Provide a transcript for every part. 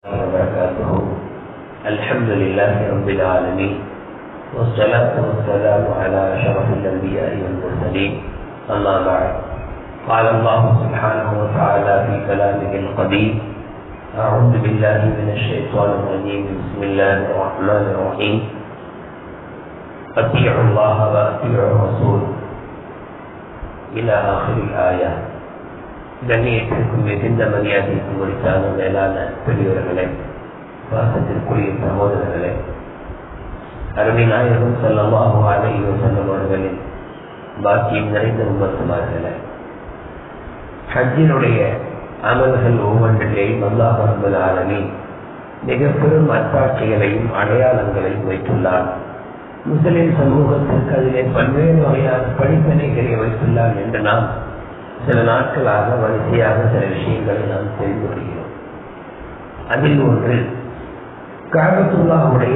وبركاته الحمد لله رب العالمين والصلاة والسلام على أشرف الأنبياء والمرسلين أما بعد قال الله سبحانه وتعالى في كلامه القديم أعوذ بالله من الشيطان الرجيم بسم الله الرحمن الرحيم أطيعوا الله وأطيعوا الرسول إلى آخر الآية கண்ணியத்திற்கும் மிகுந்த மரியாதைக்கும் உரித்தான மேலான பெரியவர்களே வாசத்திற்குரிய சகோதரர்களே அருமை நாயகம் செல்லமாக அலையோ செல்லவர்களின் பாக்கியம் நிறைந்த உமத்துமார்களே ஹஜ்ஜினுடைய அமல்கள் ஒவ்வொன்றிலேயும் அல்லாஹ் ரபுல் ஆலமி மிக பெரும் அத்தாட்சிகளையும் அடையாளங்களையும் வைத்துள்ளார் முஸ்லிம் சமூகத்திற்கு அதிலே பல்வேறு வகையான படிப்பினைகளை வைத்துள்ளார் என்று நாம் சில நாட்களாக வரிசையாக சில விஷயங்களை நாம் தெரிந்து வருகிறோம் அதில் ஒன்று காபத்துல்லாவுடைய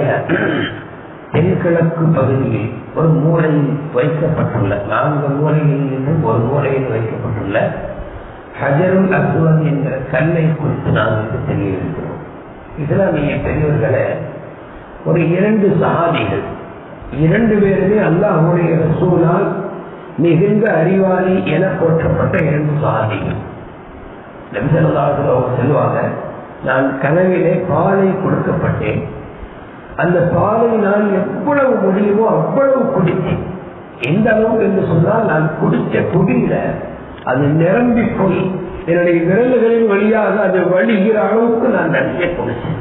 தென்கிழக்கு பகுதியில் ஒரு மூலையில் வைக்கப்பட்டுள்ள நான்கு மூலையில் இருந்து ஒரு மூலையில் வைக்கப்பட்டுள்ள ஹஜருல் அஸ்வத் என்கிற கல்லை குறித்து நாம் இன்று தெளிவிருக்கிறோம் இஸ்லாமிய பெரியவர்களை ஒரு இரண்டு சகாபிகள் இரண்டு பேருமே அல்லாஹுடைய ரசூலால் மிகுந்த அறிவாளி என போற்றப்பட்ட இரண்டு சாதிகள் நபிசல்லாஹு அவங்க சொல்லுவாங்க நான் கனவிலே பாலை கொடுக்கப்பட்டேன் அந்த பாலை நான் எவ்வளவு முடியுமோ அவ்வளவு குடித்தேன் எந்த அளவுக்கு என்று சொன்னால் நான் குடித்த குடியில அது நிரம்பி போய் என்னுடைய விரல்களின் வழியாக அது வழிகிற அளவுக்கு நான் நிறைய குடிச்சேன்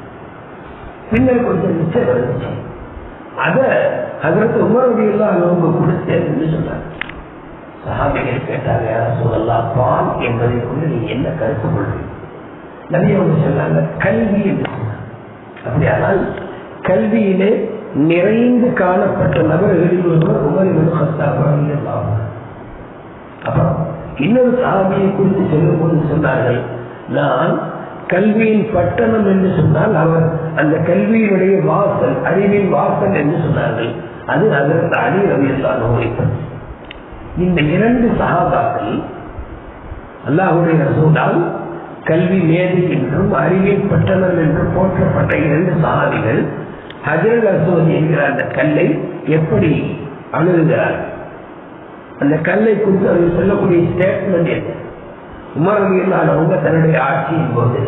பின்னர் கொஞ்சம் மிச்சம் வந்துச்சு அதை அதற்கு உமரடியெல்லாம் அவங்க கொடுத்தேன்னு சொன்னாங்க சஹாபிகள் கேட்டாங்க யார சொல்லலாம் பால் என்பதை கொண்டு நீ என்ன கருத்து கொள்வீங்க நிறைய அவங்க சொன்னாங்க கல்வி என்று சொன்னாங்க அப்படியானால் கல்வியிலே நிறைந்து காணப்பட்ட நபர்களில் ஒருவர் உமரிபுல் ஹத்தாபாக அப்புறம் இன்னொரு சாமியை குறித்து சொல்லும் போது சொன்னார்கள் நான் கல்வியின் பட்டணம் என்று சொன்னால் அவர் அந்த கல்வியினுடைய வாசல் அறிவின் வாசல் என்று சொன்னார்கள் அது அதற்கு அடி ரவியெல்லாம் வைத்தது இந்த இரண்டு சகாபாக்கள் அல்லாஹுடைய ரசூடால் கல்வி மேதை என்றும் அறிவின் பட்டணம் என்றும் போற்றப்பட்ட இரண்டு சகாபிகள் ஹஜரல் அசோதி என்கிற அந்த கல்லை எப்படி அணுகுகிறார்கள் அந்த கல்லை குறித்து அவர்கள் சொல்லக்கூடிய ஸ்டேட்மெண்ட் என்ன உமரவியல்லானவங்க தன்னுடைய ஆட்சியின் போது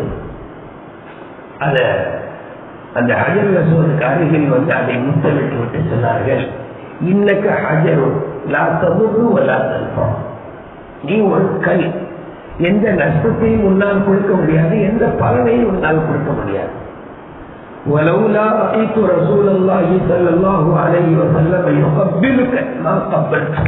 அத அந்த ஹஜர் ரசூலுக்கு அருகில் வந்து அதை முத்தமிட்டு விட்டு சொன்னார்கள் இன்னக்க ஹஜரும் லா தமுகு வலா தல்பம் நீ ஒரு கல் எந்த நஷ்டத்தையும் உன்னால் கொடுக்க முடியாது எந்த பலனையும் உன்னால் கொடுக்க முடியாது ولولا رأيت رسول الله صلى الله عليه وسلم يقبلك ما قبلتك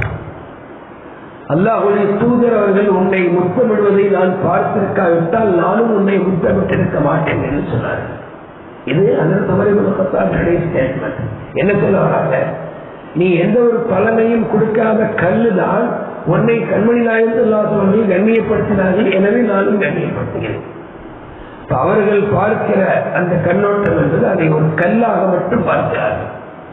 அல்லாஹுடைய தூதர் அவர்கள் உன்னை முத்தமிடுவதை நான் பார்த்திருக்காவிட்டால் நானும் உன்னை முத்தமிட்டிருக்க மாட்டேன் என்று சொன்னார்கள் இது அதன் தவறுடைய ஸ்டேட்மெண்ட் என்ன சொல்ல வராங்க நீ எந்த ஒரு பலனையும் கொடுக்காத கல்லுதான் உன்னை கண்மணி நாயகத்துல்லாசனை கண்ணியப்படுத்தினார்கள் எனவே நானும் கண்ணியப்படுத்துகிறேன் அவர்கள் பார்க்கிற அந்த கண்ணோட்டம் என்பது அதை ஒரு கல்லாக மட்டும் பார்க்கிறார்கள்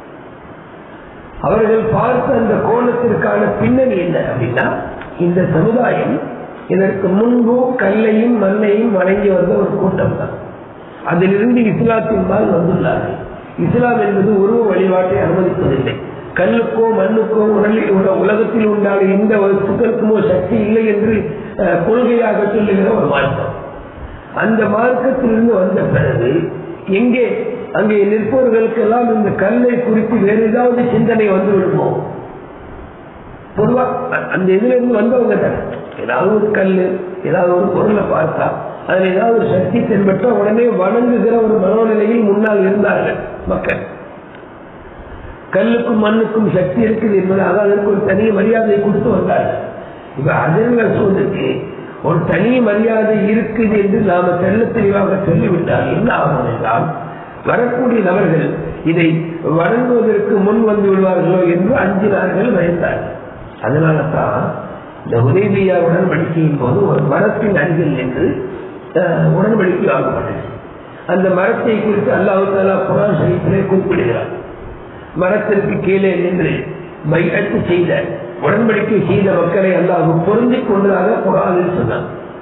அவர்கள் பார்த்த அந்த கோணத்திற்கான பின்னணி என்ன அப்படின்னா இந்த சமுதாயம் இதற்கு முன்பு கல்லையும் மண்ணையும் வணங்கி வந்த ஒரு கூட்டம் தான் அதிலிருந்து இஸ்லாத்தின் பால் வந்துள்ளார்கள் இஸ்லாம் என்பது உருவ வழிபாட்டை அனுமதிப்பதில்லை கல்லுக்கோ மண்ணுக்கோ உடலில் உலகத்தில் உண்டான எந்த வஸ்துக்களுக்குமோ சக்தி இல்லை என்று கொள்கையாக சொல்லுகிற ஒரு மார்க்கம் அந்த மார்க்கத்திலிருந்து வந்த பிறகு எங்கே அங்கே நிற்பவர்களுக்கெல்லாம் இந்த கல்லை குறித்து வேறு ஏதாவது சிந்தனை வந்து விடுமோ பொதுவா அந்த இதுல இருந்து வந்தவங்க தானே ஏதாவது ஒரு கல் ஏதாவது ஒரு பொருளை பார்த்தா அதுல ஏதாவது ஒரு சக்தி தென்பட்டா உடனே வணங்குகிற ஒரு மனோநிலையில் முன்னால் இருந்தார்கள் மக்கள் கல்லுக்கும் மண்ணுக்கும் சக்தி இருக்குது என்பதாக அதற்கு ஒரு தனி மரியாதை கொடுத்து வந்தார்கள் இப்ப அதிர்ந்த சூழ்நிலைக்கு ஒரு தனி மரியாதை இருக்குது என்று நாம தெல்ல தெளிவாக சொல்லிவிட்டால் என்ன ஆகும் என்றால் வரக்கூடிய நபர்கள் இதை வழங்குவதற்கு முன் வந்து விடுவார்களோ என்று அஞ்சினார்கள் பயந்தார்கள் அதனால தான் இந்த உதவியா உடன்படிக்கையின் போது ஒரு மரத்தின் அருகில் நின்று உடன்படிக்கை ஆகப்பட்டது அந்த மரத்தை குறித்து அல்லாஹு தாலா குரான் சகிப்பிலே குறிப்பிடுகிறார் மரத்திற்கு கீழே நின்று மையத்து செய்த உடன்படிக்கை செய்த மக்களை அல்லாஹ் பொருந்திக் கொண்டதாக குரானில் சொன்னார்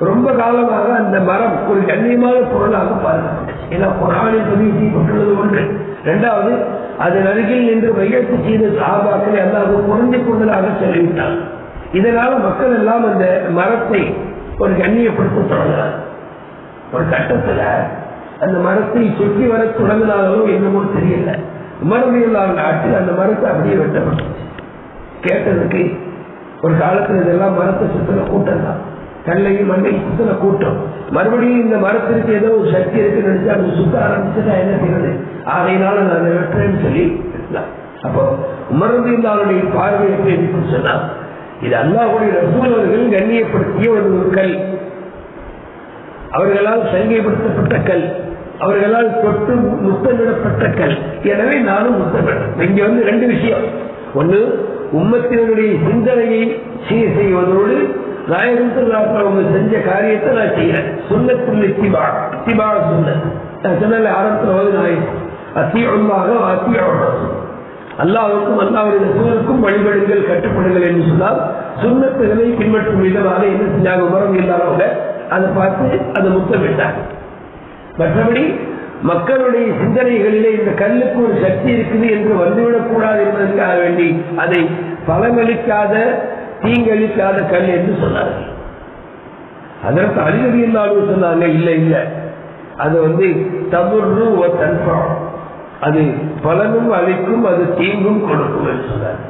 ரொம்ப காலமாக அந்த மரம் ஒரு கண்ணியமான பொருளாக பார்க்கப்பட்டுச்சு ஏன்னா குரானில் பதிவு செய்யப்பட்டுள்ளது ஒன்று இரண்டாவது அதன் அருகில் நின்று மையத்து செய்த சாபாக்களை அல்லாது குறைஞ்சு கொண்டதாக சொல்லிவிட்டான் இதனால மக்கள் எல்லாம் அந்த மரத்தை ஒரு கண்ணியப்படுத்த தொடங்கினார் ஒரு கட்டத்துல அந்த மரத்தை சுற்றி வர தொடங்கினாலும் என்னமோ தெரியல உமரவியலான நாட்டில் அந்த மரத்தை அப்படியே வெட்டப்பட்டுச்சு கேட்டதுக்கு ஒரு காலத்துல இதெல்லாம் மரத்தை சுத்தின கூட்டம் தான் கல்லையும் மண்ணையும் சுத்தின கூட்டம் மறுபடியும் இந்த மரத்திற்கு ஏதோ ஒரு சக்தி இருக்குன்னு நினைச்சு அது சுத்த ஆரம்பிச்சுட்டா என்ன செய்யறது ஆகையினால நான் அதை வெட்டுறேன்னு சொல்லி வெட்டலாம். அப்போ உமரவியலானுடைய பார்வை எப்படி இருக்குன்னு சொன்னா இது அல்லாஹுடைய ரசூல் அவர்கள் கண்ணியப்படுத்திய ஒரு ஒரு கல் அவர்களால் சங்கைப்படுத்தப்பட்ட கல் அவர்களால் தொட்டு முத்தமிடப்பட்ட கல் எனவே நானும் முத்தமிடுறேன் இங்க வந்து ரெண்டு விஷயம் ஒண்ணு உம்மத்தினருடைய சிந்தனையை சீர் செய்வதோடு நாயகத்தில் அவங்க செஞ்ச காரியத்தை நான் செய்யறேன் சுண்ணத்தில் இத்திபா இத்திபா சுண்ணத் நான் சொன்ன ஆரம்பத்தில் வந்து நாயகம் அத்தியுள்ளாக அத்தியோட அல்லாவுக்கும் அல்லாவுடைய சூழலுக்கும் வழிபடுங்கள் கட்டுப்படுங்கள் என்று சொன்னால் சுண்ணத்துகளை பின்பற்றும் விதமாக என்ன செஞ்சாங்க உமரம் இல்லாதவங்க அதை பார்த்து அதை முத்தமிட்டாங்க மற்றபடி மக்களுடைய சிந்தனைகளிலே இந்த கல்லுக்கு ஒரு சக்தி இருக்குது என்று வந்துவிடக் கூடாது என்பதற்காக வேண்டி அதை பலனளிக்காத தீங்களிக்காத கல் என்று சொன்னார்கள் அதற்கு அறிவு இல்லாமல் சொன்னாங்க இல்லை இல்லை அது வந்து தவறு தன்பம் அது பலனும் அளிக்கும் அது தீங்கும் கொடுக்கும் என்று சொன்னார்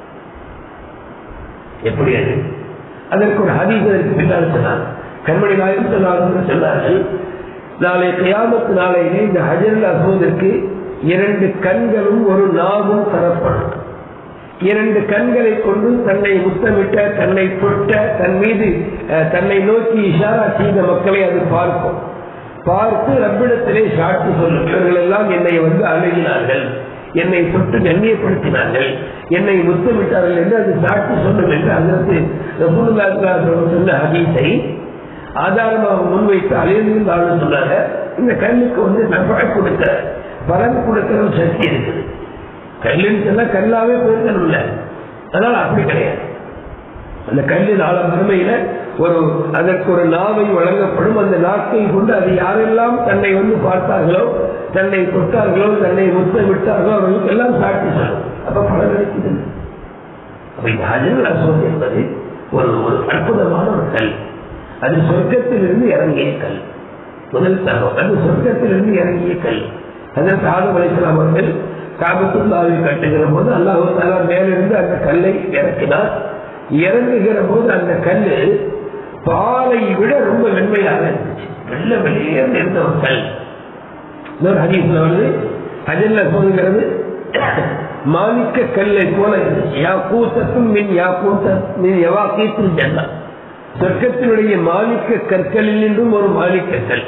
எப்படி அது அதற்கு ஒரு ஹதீஸ் அதற்கு பின்னால் சொன்னார் கண்மணி நாயகம் சொன்னார்கள் சொன்னார்கள் நாளை கியாமத்து நாளையிலே இந்த ஹஜரில் அசுவதற்கு இரண்டு கண்களும் ஒரு நாவும் தரப்படும் இரண்டு கண்களை கொண்டு தன்னை முத்தமிட்ட தன்னை தொட்ட தன் மீது அஹ், தன்னை நோக்கி இஷாரா செய்த மக்களை அது பார்க்கும் பார்த்து ரப்பிடத்திலே சாட்சி சொல்லும் இவர்கள் எல்லாம் என்னை வந்து அணுகினார்கள் என்னை தொட்டு கண்ணியப்படுத்தினார்கள் என்னை முத்தமிட்டார்கள் என்று அது சாட்சி சொல்லும் என்று அதற்கு ரசூலுல்லாஹி சொன்ன ஹதீஸை ஆதாரமாக முன்வைத்து அலையில் ஆளும் சொன்னாங்க இந்த கல்லுக்கு வந்து நன்மை கொடுக்கிற பலன் கொடுக்கிற ஒரு சக்தி இருக்குது கல்லுன்னு சொன்னா கல்லாவே போயிருக்கணும் இல்லை அதனால அப்படி கிடையாது அந்த கல்லின் ஆழ மறுமையில ஒரு அதற்கு ஒரு நாவை வழங்கப்படும் அந்த நாக்கை கொண்டு அது யாரெல்லாம் தன்னை வந்து பார்த்தார்களோ தன்னை தொட்டார்களோ தன்னை முத்த விட்டார்களோ அவர்களுக்கு எல்லாம் சாட்சி சொல்லும் அப்ப பலன் கிடைக்குது அப்ப இந்த ஹஜர் அசோத் என்பது ஒரு ஒரு அற்புதமான ஒரு கல் அது சொர்க்கத்திலிருந்து இறங்கிய கல் முதல் தகவல் அது சொர்க்கத்திலிருந்து இறங்கிய கல் அதற்கு ஆதம் அலிஸ்லாம் அவர்கள் காபத்துல்லாவை கட்டுகிற போது அல்லாஹு தாலா மேலிருந்து அந்த கல்லை இறக்கினார் இறங்குகிற போது அந்த கல்லு பாலை விட ரொம்ப வெண்மையாக இருந்துச்சு வெள்ள வெளியே இருந்த ஒரு கல் இன்னொரு ஹதீஸ்ல வந்து ஹஜல்ல சொல்லுகிறது மாணிக்க கல்லை போல இருந்துச்சு யா கூத்தத்தும் மின் யா கூத்த மின் எவா கீத்து ஜன்னா சொர்க்கத்தினுடைய மாணிக்க கற்களில் நின்றும் ஒரு மாணிக்க கல்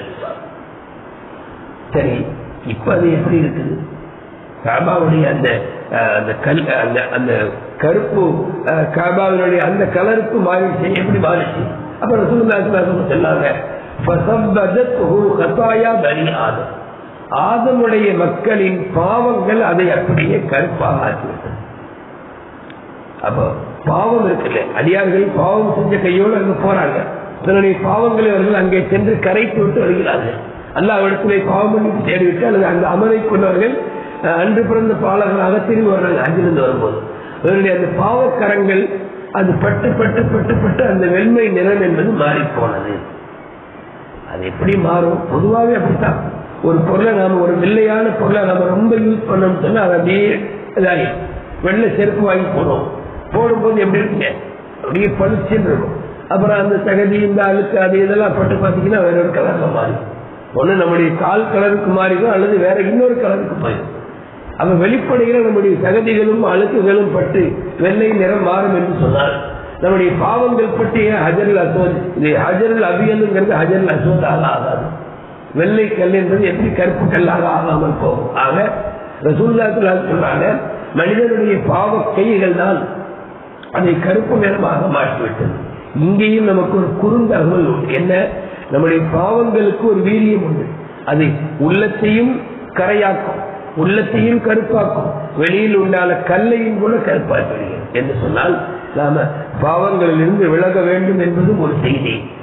சரி இப்ப அது எப்படி இருக்குது காபாவுடைய அந்த அஹ், அந்த கல் அந்த அந்த கருப்பு அஹ், காபாவினுடைய அந்த கலருக்கு மாறிச்சு எப்படி மாறிச்சு அப்புறம் ரசூலுல்லாஹி சொன்னாங்க ஃபஸப்பதத்ஹு கதாயா பனி ஆதம் ஆதமுடைய மக்களின் பாவங்கள் அதை அப்படியே கருப்பாக ஆக்கிவிட்டது அப்போ பாவம் இருக்குல்ல அடியார்கள் பாவம் செஞ்ச கையோடு அங்க போறாங்க தன்னுடைய பாவங்களை அவர்கள் அங்கே சென்று கரைத்து விட்டு வருகிறார்கள் அல்லாஹ் இடத்திலே பாவம் பண்ணி தேடிவிட்டு அல்லது அந்த அமலை கொண்டவர்கள் அஹ், அன்று பிறந்த பாலகராக திரும்பி வர்றாங்க அங்கிருந்து வரும்போது அவருடைய அந்த பாவக்கரங்கள் அது பட்டு பட்டு பட்டு பட்டு அந்த வெண்மை நிறம் என்பது மாறி போனது அது எப்படி மாறும் பொதுவாகவே அப்படித்தான் ஒரு பொருளை நாம ஒரு வெள்ளையான பொருளை நாம ரொம்ப யூஸ் பண்ணோம்னு சொன்னா அது அப்படியே இதாகிடும் வெள்ளை செருப்பு வாங்கி போடுவோம் போடும்போது எப்படி இருக்குங்க அப்படியே பளிச்சுன்னு இருக்கும் அப்புறம் அந்த தகுதி இந்த அழுக்கு அது இதெல்லாம் பட்டு பார்த்தீங்கன்னா வேற ஒரு கலர்ல மாறும் ஒண்ணு நம்முடைய கால் கலருக்கு மாறிடும் அல்லது வேற இன்னொரு கலருக்கு போயிடும் அப்ப வெளிப்படையில நம்முடைய தகுதிகளும் அழுக்குகளும் பட்டு வெள்ளை நிறம் மாறும் என்று சொன்னால் நம்முடைய பாவங்கள் பற்றிய ஹஜருல் அசோத் இது ஹஜருல் அபியலுங்கிறது ஹஜருல் அசோத்தாக ஆகாது வெள்ளை கல் என்பது எப்படி கருப்பு கல்லாக ஆகாமல் போகும் ஆக ரசூல்லாத்துல சொல்றாங்க மனிதனுடைய பாவ கைகள் தான் அதை கருப்பு நிறமாக மாற்றிவிட்டது இங்கேயும் நமக்கு ஒரு குறுந்தகவல் உண்டு என்ன நம்முடைய பாவங்களுக்கு ஒரு வீரியம் உண்டு அது உள்ளத்தையும் கரையாக்கும் உள்ளத்தையும் கருப்பாக்கும் வெளியில் உண்டான கல்லையும் கூட கருப்பாக்குகிறது என்று சொன்னால் நாம பாவங்களிலிருந்து விலக வேண்டும் என்பதும் ஒரு செய்தி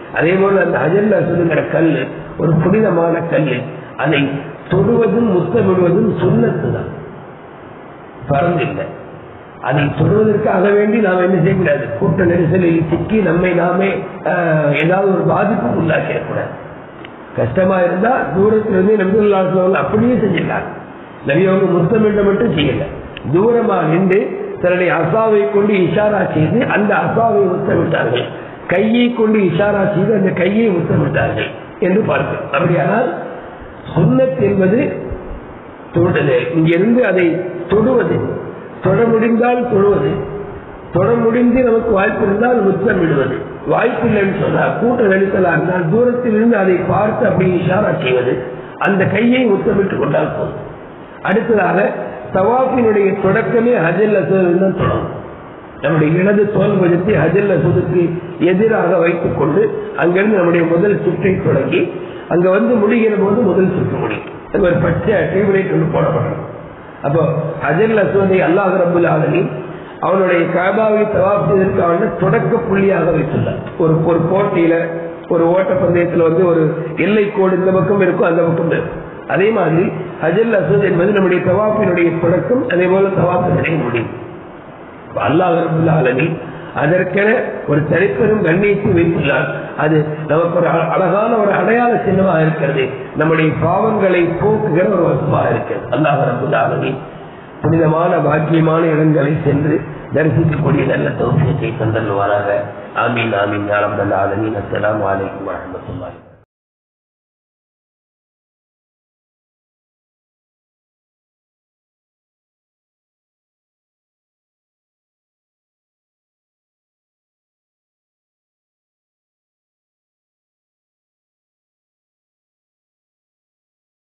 அதே போல அந்த அஜல்ல சொல்லுங்கிற கல் ஒரு புனிதமான கல் அதை தொடுவதும் முத்தமிடுவதும் சுண்ணத்து தான் பறந்து இல்லை அதை தொடுவதற்காக வேண்டி நாம் என்ன செய்யக்கூடாது கூட்ட நெரிசலில் சிக்கி நம்மை நாமே ஆஹ், ஏதாவது ஒரு பாதிப்புக்கு உள்ளாக்கிடக்கூடாது கஷ்டமா இருந்தா தூரத்துல இருந்து நபிகள் அப்படியே செஞ்சிடலாம் நபி அவங்க முத்தமிட மட்டும் செய்யல தூரமா நின்று தன்னுடைய அசாவை கொண்டு இஷாரா செய்து அந்த அசாவை முத்தமிட்டார்கள் கையை கொண்டு இஷாரா செய்து அந்த கையை முத்தமிட்டார்கள் என்று பார்க்கிறோம் அப்படியானால் சுன்னத் என்பது தொடுதல் இங்கிருந்து அதை தொடுவது தொட முடிந்தால் தொடுவது தொட முடிந்து நமக்கு வாய்ப்பு இருந்தால் முத்தம் விடுவது வாய்ப்பு இல்லைன்னு சொன்னால் கூட்ட நெரிசலா இருந்தால் தூரத்தில் இருந்து அதை பார்த்து அப்படி இஷாரா செய்வது அந்த கையை முத்தமிட்டுக் கொண்டால் போதும் அடுத்ததாக தவாஃபினுடைய தொடக்கமே ஹஜல் அசோதில் தான் தொடங்கும் நம்முடைய இடது தோல் பகுதி ஹஜல் அசோதுக்கு எதிராக வைத்துக் கொண்டு அங்கிருந்து நம்முடைய முதல் சுற்றை தொடங்கி அங்க வந்து முடிகிற போது முதல் சுற்று முடியும் அங்க ஒரு பச்சை டியூப்லைட் ஒன்று போடப்படும் அப்போ ஹஜல் அசோதை அல்லாஹ் ரபுல் ஆலமீன் அவனுடைய காபாவை தவாப் செய்வதற்கு அவன தொடக்க புள்ளியாக வைத்துள்ளார் ஒரு ஒரு போட்டியில ஒரு ஓட்டப்பந்தயத்துல வந்து ஒரு எல்லை கோடு இந்த பக்கம் இருக்கும் அந்த பக்கம் இருக்கும் அதே மாதிரி ஹஜல் அசோத் என்பது நம்முடைய தவாப்பினுடைய தொடக்கம் அதே போல தவாப்பினுடைய முடிவு அல்லாஹ் ரபுல் ஆலமீன் அதற்கென ஒரு தனிப்பெரும் கண்ணியத்தை வைத்துள்ளார் அது நமக்கு ஒரு அ- அழகான ஒரு அடையாள சின்னமாக இருக்கிறது நம்முடைய பாவங்களை போக்குகிற ஒரு வசமாக இருக்கிறது அல்லாஹ் ரபுல் ஆலமீன் புனிதமான பாக்கியமான இடங்களை சென்று தரிசிக்கக்கூடிய நல்ல தோசியத்தை தந்தல்வாராக ஆமீன் ஆமீன் யாரம் நல்ல ஆலமீன் அஸ்ஸலாமு அலைக்கும் வரஹ்மத்துல்லாஹி